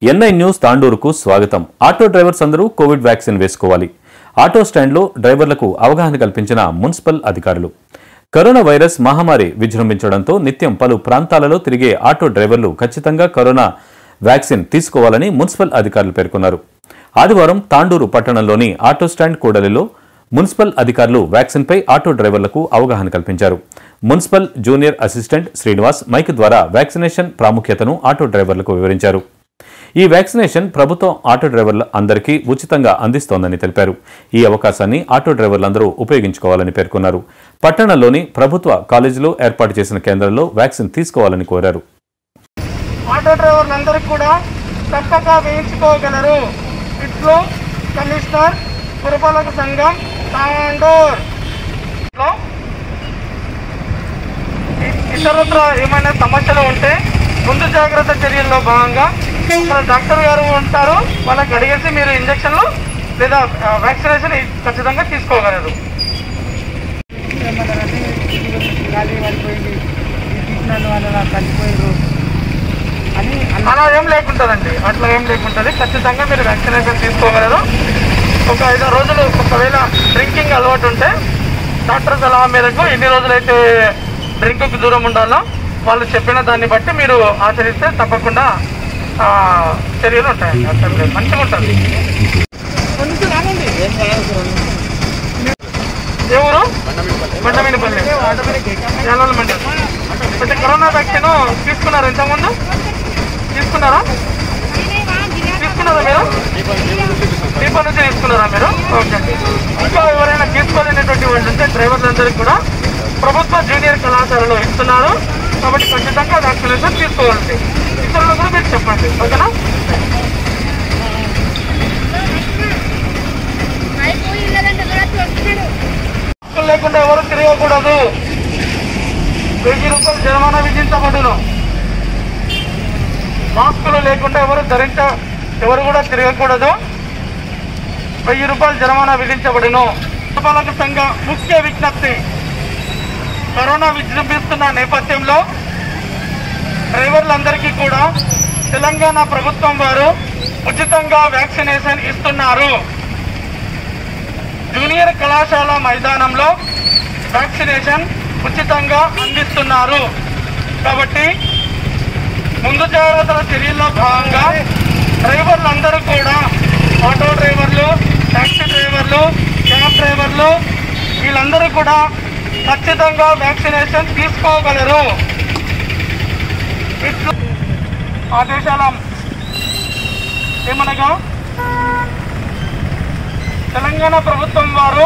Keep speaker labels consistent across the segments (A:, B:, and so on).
A: NI news తాండూరుకు స్వాగతం auto drivers అందరూ కోవిడ్ వ్యాక్సిన్ వేసుకోవాలి ఆటో స్టాండ్లో డ్రైవర్లకు అవగాహన కల్పించిన మున్సిపల్ అధికారులు కరోనా వైరస్ మహమ్మారి విజృంభించడంతో నిత్యం పలు ప్రాంతాలలో తిరిగే ఆటో డ్రైవర్లు ఖచ్చితంగా కరోనా వ్యాక్సిన్ తీసుకోవాలని మున్సిపల్ అధికారులు పేర్కొన్నారు ఆదివారం తాండూరు పట్టణంలోని ఆటో స్టాండ్ కూడలిలో మున్సిపల్ అధికారులు వ్యాక్సిన్పై ఆటో డ్రైవర్లకు అవగాహన కల్పించారు municipal junior assistant Srinivas mike ద్వారా వ్యాక్సినేషన్ ప్రాముఖ్యతను ఆటో డ్రైవర్లకు వివరించారు ఈ వ్యాక్సినేషన్ ప్రభుత్వం ఆటో డ్రైవర్ల అందరికీ ఉచితంగా అందిస్తోందని తెలిపారు ఈ అవకాశాన్ని ఆటో డ్రైవర్లందరూ ఉపయోగించుకోవాలని పేర్కొన్నారు పట్టణంలోని ప్రభుత్వ కాలేజీలో ఏర్పాటు చేసిన కేంద్రంలో వ్యాక్సిన్ తీసుకోవాలని కోరారు
B: ఆటో డ్రైవర్లందరికీ కూడా తప్పక వేయించుకోగలరు ఇట్లు కమిషనర్ పురపాలక సంఘం తాండూర్ లో ఇ- ఇతరత్ర ఏమైనా సమస్యలు ఉంటే ముందు జాగ్రత్త చర్యల్లో భాగంగా మన డాక్టర్ గారు ఉంటారు వాళ్ళకి అడిగేసి మీరు ఇంజక్షన్లు లేదా వ్యాక్సినేషన్ ఖచ్చితంగా తీసుకోగలరు
C: గాలి పడిపోయింది ఈ తీసిన వాళ్ళు అలా కలిసిపోయారు అని అన్న
B: అలా ఏం లేకుంటుందండి అట్లా ఏం లేకుంటుంది ఖచ్చితంగా మీరు వ్యాక్సినేషన్ తీసుకోగలరు ఒక ఐదు రోజులు ఒకవేళ డ్రింకింగ్ అలవాటు ఉంటే డాక్టర్ సలహా మేరకు ఎన్ని రోజులైతే డ్రింక్కి దూరం ఉండాలో వాళ్ళు చెప్పిన దాన్ని బట్టి మీరు ఆచరిస్తే తప్పకుండా ఆ, చర్యలు ఉంటాయండి అట్లా లేదు. మంచిగా ఉంటుంది ఎవరు బండమీనపల్లి యాలల మండలం అయితే కరోనా వ్యాక్సిన్ తీసుకున్నారు ఇంతకుముందు తీసుకున్నారా తీసుకున్నారా మీరు దీపం నుంచి తీసుకున్నారా మీరు ఓకే ఇంకా ఎవరైనా తీసుకోలేనటువంటి వాళ్ళు ఉంటే డ్రైవర్లందరికీ కూడా ప్రభుత్వ జూనియర్ కళాశాలలో ఇస్తున్నారు కాబట్టి ఖచ్చితంగా వ్యాక్సినేషన్ తీసుకోవాలి ఇతరులు కూడా మీరు చెప్పండి ఓకేనా మాస్కులు లేకుండా ఎవరు తిరగకూడదు వెయ్యి రూపాయలు జరిమానా విధించబడును మాస్కులు లేకుండా ఎవరు ధరించ ఎవరు కూడా తిరగకూడదు వెయ్యి రూపాయలు జరిమానా విధించబడును పురపాలక సంఘ ముఖ్య విజ్ఞప్తి కరోనా విజృంభిస్తున్న నేపథ్యంలో డ్రైవర్లందరికీ కూడా తెలంగాణ ప్రభుత్వం వారు ఉచితంగా వ్యాక్సినేషన్ ఇస్తున్నారు జూనియర్ కళాశాల మైదానంలో వ్యాక్సినేషన్ ఉచితంగా అందిస్తున్నారు కాబట్టి ముందు జాగ్రత్తల చర్యల్లో భాగంగా డ్రైవర్లందరూ కూడా ఆటో డ్రైవర్లు టాక్సీ డ్రైవర్లు క్యాబ్ డ్రైవర్లు వీళ్ళందరూ కూడా ఖచ్చితంగా వ్యాక్సినేషన్ తీసుకోగలరు ఇట్లు ఆదేశాల ఏమనగా తెలంగాణ ప్రభుత్వం వారు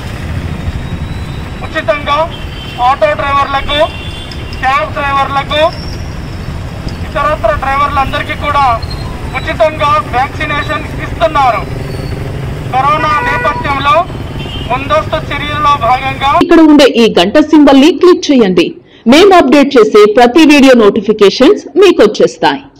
B: ఉచితంగా ఆటో డ్రైవర్లకు క్యాబ్ డ్రైవర్లకు ఇతరత్ర డ్రైవర్లందరికీ కూడా ఉచితంగా వ్యాక్సినేషన్ ఇస్తున్నారు కరోనా నేపథ్యంలో ముందస్తు చర్యల్లో భాగంగా
D: ఇక్కడ ఉండే ఈ గంట సింబల్ ని క్లిక్ చేయండి మేము అప్డేట్ చేసే ప్రతి వీడియో నోటిఫికేషన్స్ మీకు వచ్చేస్తాయి